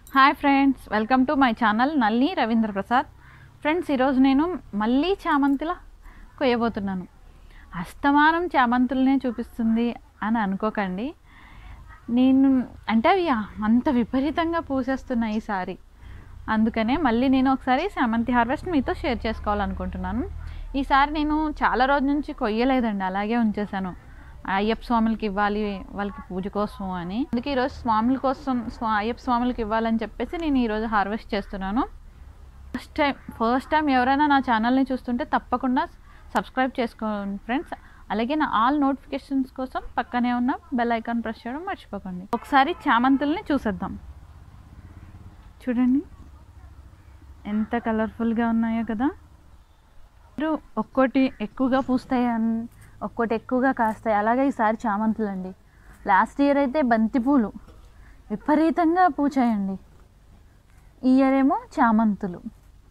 hi friends welcome to my channel Nalli Ravindra Prasad friends ఈరోజు నేను మళ్ళీ చామంతిలా కొయ్యబోతున్నాను అస్తమానం చామంతులనే చూపిస్తుంది అని అనుకోకండి నేను అంటే అవి అంత విపరీతంగా పూసేస్తున్నాయి ఈసారి అందుకనే మళ్ళీ నేను ఒకసారి చామంతి హార్వెస్ట్ మీతో షేర్ చేసుకోవాలనుకుంటున్నాను ఈసారి నేను చాలా రోజుల నుంచి కొయ్యలేదండి అలాగే ఉంచేసాను అయ్యప్ప స్వాములకి ఇవ్వాలి వాళ్ళకి పూజ కోసం అని అందుకే ఈరోజు స్వాముల కోసం స్వా అయ్యప్ప స్వాములకి ఇవ్వాలని చెప్పేసి నేను ఈరోజు హార్వెస్ట్ చేస్తున్నాను ఫస్ట్ టైం ఫస్ట్ టైం ఎవరైనా నా ఛానల్ని చూస్తుంటే తప్పకుండా సబ్స్క్రైబ్ చేసుకోండి ఫ్రెండ్స్ అలాగే నా ఆల్ నోటిఫికేషన్స్ కోసం పక్కనే ఉన్న బెల్ ఐకాన్ ప్రెస్ చేయడం మర్చిపోకండి ఒకసారి చామంతుల్ని చూసేద్దాం చూడండి ఎంత కలర్ఫుల్గా ఉన్నాయో కదా మీరు ఒక్కోటి ఎక్కువగా పూస్తాయి అన్ ఒక్కోటి ఎక్కువగా కాస్తాయి అలాగే ఈసారి చామంతులు అండి లాస్ట్ ఇయర్ అయితే బంతిపూలు విపరీతంగా పూచాయండి ఈ ఇయర్ ఏమో చామంతులు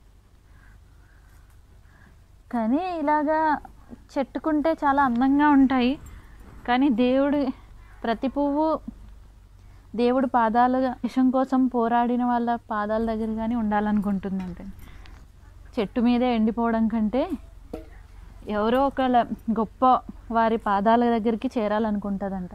కానీ ఇలాగా చెట్టుకుంటే చాలా అందంగా ఉంటాయి కానీ దేవుడి ప్రతి పువ్వు దేవుడు పాదాల విషం కోసం పోరాడిన వాళ్ళ పాదాల దగ్గర కానీ ఉండాలనుకుంటుందంటే చెట్టు మీదే ఎండిపోవడం కంటే ఎవరో ఒకళ్ళ గొప్ప వారి పాదాల దగ్గరికి చేరాలనుకుంటుందంట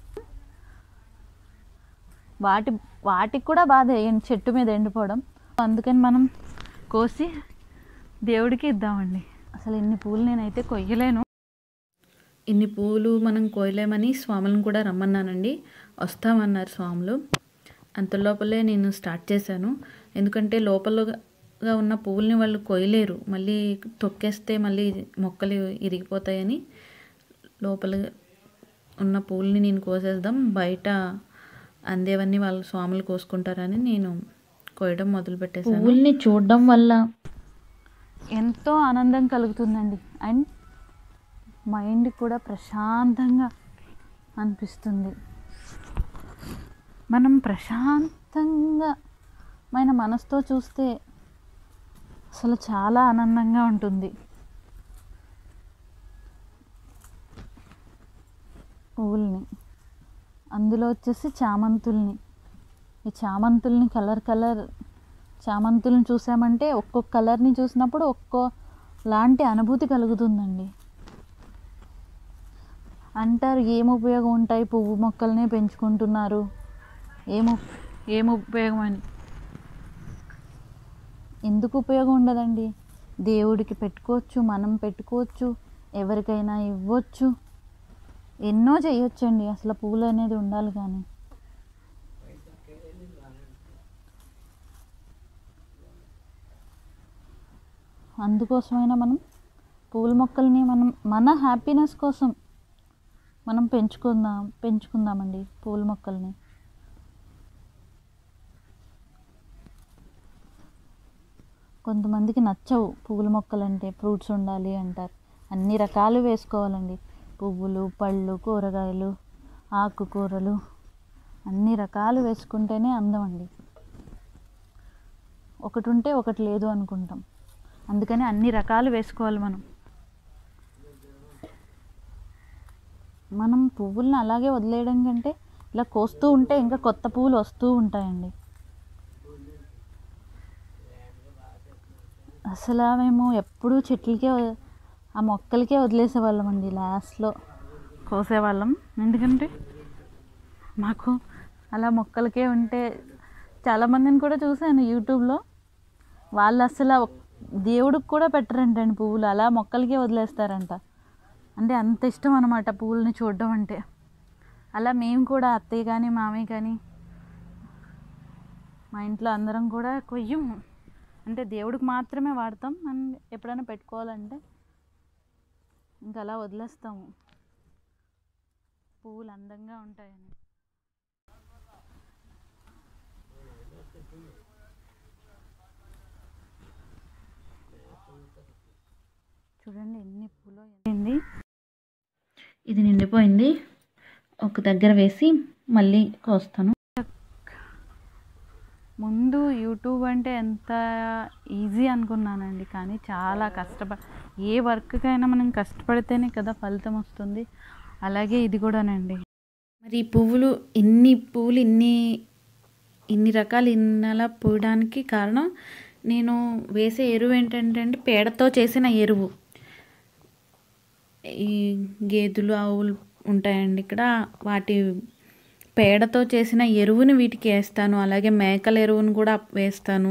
వాటి వాటికి కూడా బాధ ఎం- చెట్టు మీద ఎండిపోవడం అందుకని మనం కోసి దేవుడికి ఇద్దామండి అసలు ఇన్ని పూలు నేనైతే కొయ్యలేను ఇన్ని పూలు మనం కోయలేమని స్వాములను కూడా రమ్మన్నానండి వస్తామన్నారు స్వాములు అంత లోపలే నేను స్టార్ట్ చేశాను ఎందుకంటే లోపలగా ఉన్న పువ్వుల్ని వాళ్ళు కొయ్యలేరు మళ్ళీ తొక్కేస్తే మళ్ళీ మొక్కలు ఇరిగిపోతాయని లోపల ఉన్న పువ్వుల్ని నేను కోసేద్దాం బయట అందేవన్నీ వాళ్ళ స్వాములు కోసుకుంటారని నేను కోయడం మొదలు పెట్టేశాను పువ్వుల్ని చూడడం వల్ల ఎంతో ఆనందం కలుగుతుందండి అండ్ మైండ్ కూడా ప్రశాంతంగా అనిపిస్తుంది మనం ప్రశాంతంగా మన మనసుతో చూస్తే అసలు చాలా ఆనందంగా ఉంటుంది పువ్వుల్ని అందులో వచ్చేసి చామంతుల్ని ఈ చామంతుల్ని కలర్ కలర్ చామంతుల్ని చూసామంటే ఒక్కొక్క కలర్ని చూసినప్పుడు ఒక్కో లాంటి అనుభూతి కలుగుతుందండి అంటారు ఏం ఉపయోగం ఉంటాయి పువ్వు మొక్కల్నే పెంచుకుంటున్నారు ఏం ఉప్- ఏం ఉపయోగం అని ఎందుకు ఉపయోగం ఉండదండి దేవుడికి పెట్టుకోవచ్చు మనం పెట్టుకోవచ్చు ఎవరికైనా ఇవ్వచ్చు ఎన్నో చేయొచ్చండి అసలు పువ్వులు అనేది ఉండాలి కానీ అందుకోసమైనా మనం పూల మొక్కల్ని మనం మన హ్యాపీనెస్ కోసం మనం పెంచుకుందాం పెంచుకుందామండి పూల మొక్కల్ని కొంతమందికి నచ్చవు పువ్వుల మొక్కలంటే ఫ్రూట్స్ ఉండాలి అంటారు అన్ని రకాలు వేసుకోవాలండి పువ్వులు పళ్ళు కూరగాయలు ఆకుకూరలు అన్ని రకాలు వేసుకుంటేనే అందం అండి ఒకటి ఉంటే ఒకటి లేదు అనుకుంటాం అందుకని అన్ని రకాలు వేసుకోవాలి మనం మనం పువ్వులను అలాగే వదిలేయడం కంటే ఇలా కోస్తూ ఉంటే ఇంకా కొత్త పువ్వులు వస్తూ ఉంటాయండి అసలు మేము ఎప్పుడూ చెట్లకే వ- ఆ మొక్కలకే వదిలేసేవాళ్ళం అండి లాస్ట్లో కోసేవాళ్ళం ఎందుకంటే మాకు అలా మొక్కలకే ఉంటే చాలామందిని కూడా చూశాను యూట్యూబ్లో వాళ్ళు అసలు ఒక్- దేవుడికి కూడా పెట్టరంటండి పువ్వులు అలా మొక్కలకే వదిలేస్తారంట అంటే అంత ఇష్టం అనమాట పువ్వుల్ని చూడడం అంటే అలా మేము కూడా అత్తయ్య కానీ మామయ్య కానీ మా ఇంట్లో అందరం కూడా కొయ్యము అంటే దేవుడికి మాత్రమే వాడతాం అండ్ ఎప్పుడైనా పెట్టుకోవాలంటే ఇంకా అలా వదిలేస్తాము పువ్వులు అందంగా ఉంటాయని చూడండి ఎన్ని పూలు అయింది ఇది నిండిపోయింది ఒక దగ్గర వేసి మళ్ళీ కోస్తాను ముందు యూట్యూబ్ అంటే ఎంత ఈజీ అనుకున్నానండి కానీ చాలా కష్టప ఏ వర్క్కైనా మనం కష్టపడితేనే కదా ఫలితం వస్తుంది అలాగే ఇది కూడానండి మరి ఈ పువ్వులు ఇన్ని పువ్వులు ఇన్ని ఇన్ని రకాలు ఇన్నలా పోయడానికి కారణం నేను వేసే ఎరువు ఏంటంటే అండి పేడతో చేసిన ఎరువు ఈ గేదెలు ఆవులు ఉంటాయండి ఇక్కడ వాటి పేడతో చేసిన ఎరువుని వీటికి వేస్తాను అలాగే మేకల ఎరువును కూడా వేస్తాను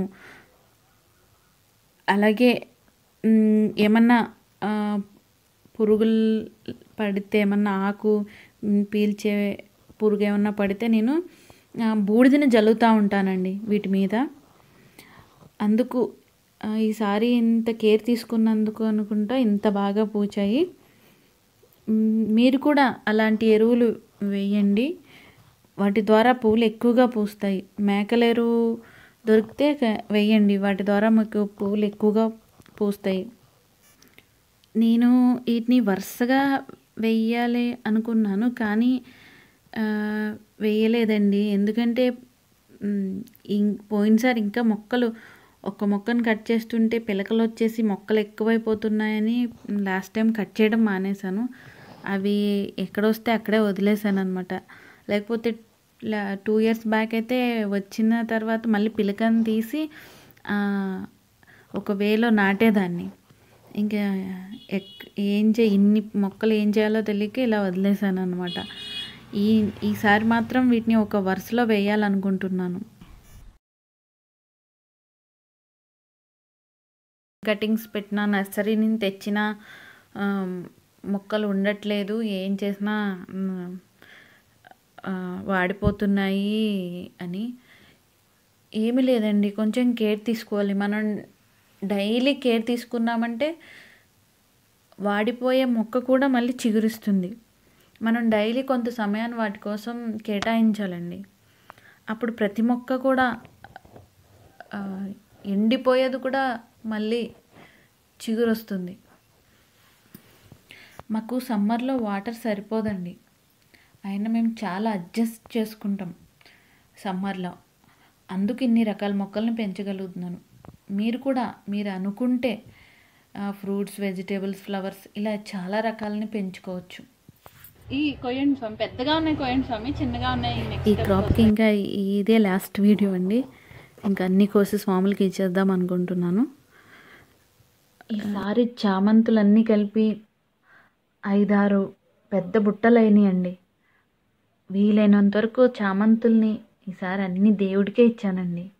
అలాగే మ్, ఏమన్నా ఆ, పురుగులు పడితే ఏమన్నా ఆకు మ్, పీల్చే పురుగు ఏమన్నా పడితే నేను ఆ, బూడిదని జల్లుతూ ఉంటానండి వీటి మీద అందుకు ఆ, ఈసారి ఇంత కేర్ తీసుకున్నందుకు అనుకుంటా ఇంత బాగా పూచాయి మ్, మీరు కూడా అలాంటి ఎరువులు వేయండి వాటి ద్వారా పువ్వులు ఎక్కువగా పూస్తాయి మేకల ఎరువు దొరికితే క- వేయండి వాటి ద్వారా మీకు పువ్వులు ఎక్కువగా పూస్తాయి నేను వీటిని వరుసగా వెయ్యాలి అనుకున్నాను కానీ ఆ, వేయలేదండి ఎందుకంటే మ్, ఇం- పోయినసారి ఇంకా మొక్కలు ఒక మొక్కను కట్ చేస్తుంటే పిలకలు వచ్చేసి మొక్కలు ఎక్కువైపోతున్నాయని లాస్ట్ టైం కట్ చేయడం మానేశాను అవి ఎక్కడొస్తే అక్కడే వదిలేసాను అనమాట లేకపోతే టూ ఇయర్స్ బ్యాక్ అయితే వచ్చిన తర్వాత మళ్ళీ పిలకను తీసి ఆ, ఒక వేలో నాటేదాన్ని ఇంకా ఎక్ ఏం చే ఇన్ని మొక్కలు ఏం చేయాలో తెలియక ఇలా వదిలేసాను అనమాట ఈ ఈసారి మాత్రం వీటిని ఒక వరుసలో వేయాలనుకుంటున్నాను కటింగ్స్ పెట్టిన నర్సరీ నుంచి తెచ్చిన ఆ, మొక్కలు ఉండట్లేదు ఏం చేసినా మ్, ఆ, వాడిపోతున్నాయి అని ఏమీ లేదండి కొంచెం కేర్ తీసుకోవాలి మనం డైలీ కేర్ తీసుకున్నామంటే వాడిపోయే మొక్క కూడా మళ్ళీ చిగురిస్తుంది మనం డైలీ కొంత సమయాన్ని వాటి కోసం కేటాయించాలండి అప్పుడు ప్రతి మొక్క కూడా ఆ, ఎండిపోయేది కూడా మళ్ళీ చిగురు వస్తుంది మాకు సమ్మర్లో వాటర్ సరిపోదండి అయినా మేము చాలా అడ్జస్ట్ చేసుకుంటాం సమ్మర్లో అందుకు ఇన్ని రకాల మొక్కల్ని పెంచగలుగుతున్నాను మీరు కూడా మీరు అనుకుంటే ఫ్రూట్స్ వెజిటేబుల్స్ ఫ్లవర్స్ ఇలా చాలా రకాలని పెంచుకోవచ్చు ఈ కొయ్యండి స్వామి పెద్దగా ఉన్నాయి కొయ్యండి స్వామి చిన్నగా ఉన్నాయి ఈ నెక్స్ట్ క్రాప్కి ఇంకా ఇదే లాస్ట్ వీడియో అండి ఇంకా అన్ని కోసి స్వాములకి ఇచ్చేద్దాం అనుకుంటున్నాను ఈసారి చామంతులన్నీ కలిపి ఐదారు పెద్ద బుట్టలు అయినాయండి వీలైనంత వరకు చామంతుల్ని ఈసారి అన్ని దేవుడికే ఇచ్చానండి